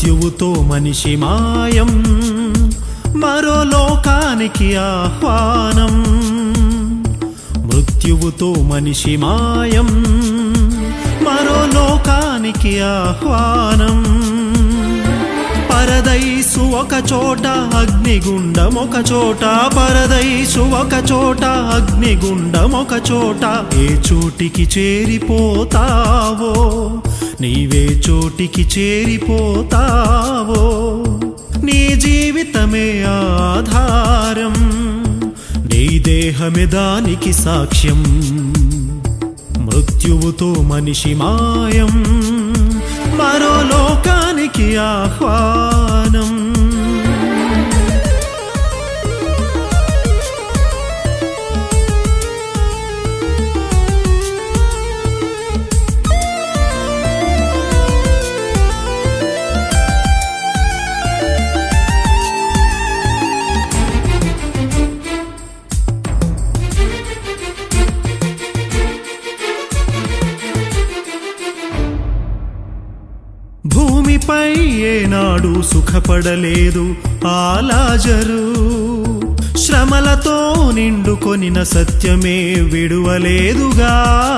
మృత్యువుతో మనిషి మాయం మరో లోకానికి ఆహ్వానం మృత్యువుతో మనిషి మాయం మరో లోకానికి ఆహ్వానం పరదైసు ఒక చోట అగ్నిగుండం ఒక చోట పరదైసు ఒక చోట అగ్నిగుండం ఒక చోట ఏ చోటికి చేరిపోతావో నీవే చోటికి చేరిపోతావో నీ జీవితమే ఆధారం నీ దేహమే దానికి సాక్ష్యం మృత్యువుతో మనిషి మాయం మరో లోకానికి ఆహ్వానం భూమిపై ఏనాడు సుఖపడలేదు ఆలాజరు శ్రమలతో నిండుకొనిన సత్యమే విడువలేదుగా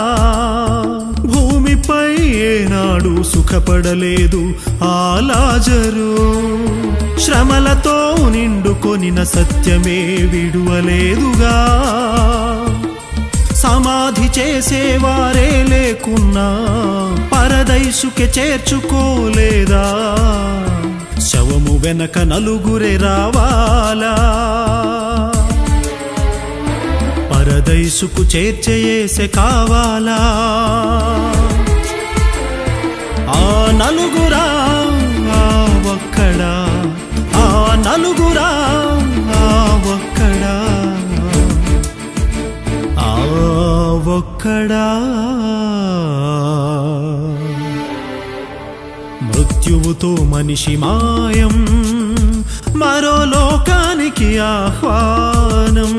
భూమిపై ఏనాడు సుఖపడలేదు ఆలాజరు శ్రమలతో నిండుకొనిన సత్యమే విడువలేదుగా సమాధి చేసేవారే లేకున్నా పరదైసుకే చేర్చుకోలేదా శవము వెనక నలుగురే రావాలా పరదైసుకు చేర్చేసే కావాలా ఆ నలుగురా ఆ ఒక్కడా ఆ నలుగురా ఆ ఒక్కడా ఆ ఒక్కడా మృత్యువుతో మనిషి మాయం మరో లోకానికి ఆహ్వానం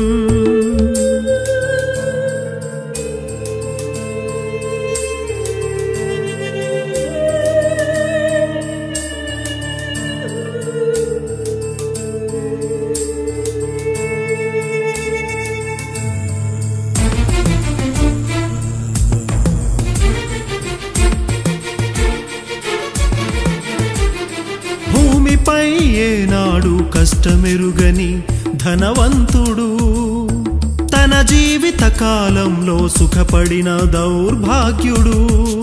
భూమిపై ఏనాడు కష్టమెరుగని ధనవంతుడు తన జీవిత కాలంలో సుఖపడిన దౌర్భాగ్యుడు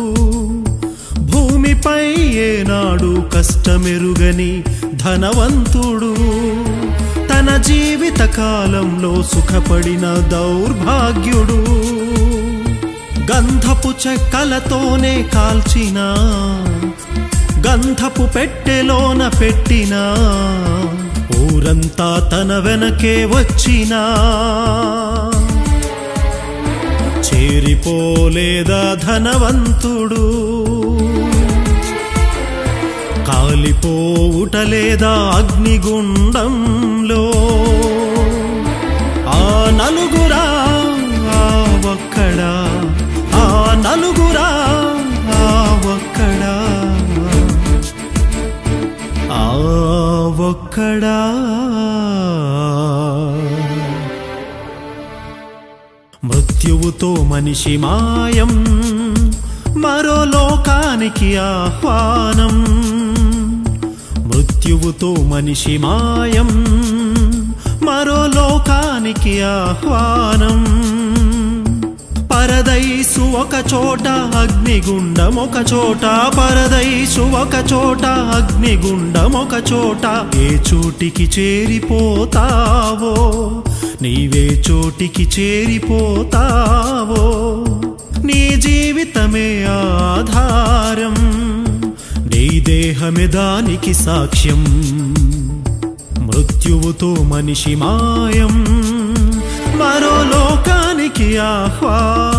భూమిపై ఏనాడు కష్టమెరుగని ధనవంతుడు తన జీవిత కాలంలో సుఖపడిన దౌర్భాగ్యుడు గంధపు చెక్కలతోనే కాల్చినా గంధపు పెట్టెలోన పెట్టినా ఊరంతా తన వెనకే వచ్చినా చేరిపోలేదా ధనవంతుడు కాలిపోవుటలేదా అగ్నిగుండంలో ఆ నలుగురా ఆ ఒక్కడా ఆ నలుగురా ఆ ఒక్కడా ఆ ఒక్కడా మృత్యువుతో మనిషి మాయం మరో లోకానికి ఆహ్వానం మృత్యువుతో మనిషి మాయం మరో లోకానికి ఆహ్వానం పరదైసు ఒక చోట అగ్నిగుండం ఒక చోట పరదైసు ఒక చోట అగ్నిగుండం ఒక చోట ఏ చోటికి చేరిపోతావో నీవే చోటికి చేరిపోతావో నీ జీవితమే ఆధారం నీ దేహమే దానికి సాక్ష్యం మృత్యువుతో మనిషి మాయం మరో లోకానికి ఆహ్వానం